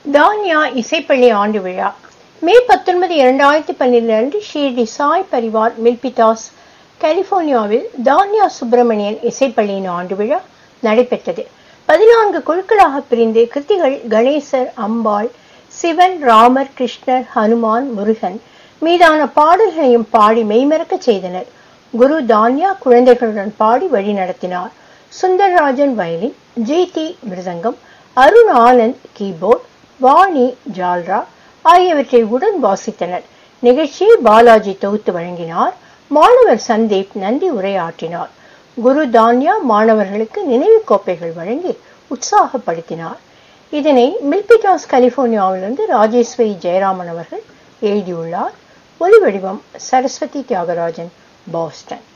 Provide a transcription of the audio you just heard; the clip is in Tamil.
தான்யா இசைப்பள்ளி ஆண்டு விழா மே பத்தொன்பது இரண்டாயிரத்தி பன்னிரண்டு அன்று ஷீர்டி சாய் பரிவார் மில்பிதாஸ் கலிபோர்னியாவில் தான்யா சுப்பிரமணியன் இசைப்பள்ளியின் ஆண்டு விழா நடைபெற்றது பதினான்கு குழுக்களாக பிரிந்து கிருத்திகள் கணேசர் அம்பாள் சிவன் ராமர் கிருஷ்ணர் ஹனுமான் முருகன் மீதான பாடல்களையும் பாடி மெய்மறக்கச் செய்தனர் குரு தான்யா குழந்தைகளுடன் பாடி வழி நடத்தினார் Sundarrajan violin GD mridangam Arun Anand keyboard Vani jalra ஆகியவற்றை உடன் வாசித்தனர் நிகழ்ச்சியை பாலாஜி தொகுத்து வழங்கினார் மாணவர் சந்தீப் நன்றி உரையாற்றினார் குரு தான்யா மாணவர்களுக்கு நினைவு கோப்பைகள் வழங்கி உற்சாகப்படுத்தினார் இதனை மில்பிட்டாஸ் கலிபோர்னியாவிலிருந்து ராஜேஸ்வரி ஜெயராமன் அவர்கள் எழுதியுள்ளார் ஒலி வடிவம் சரஸ்வதி தியாகராஜன் பாஸ்டன்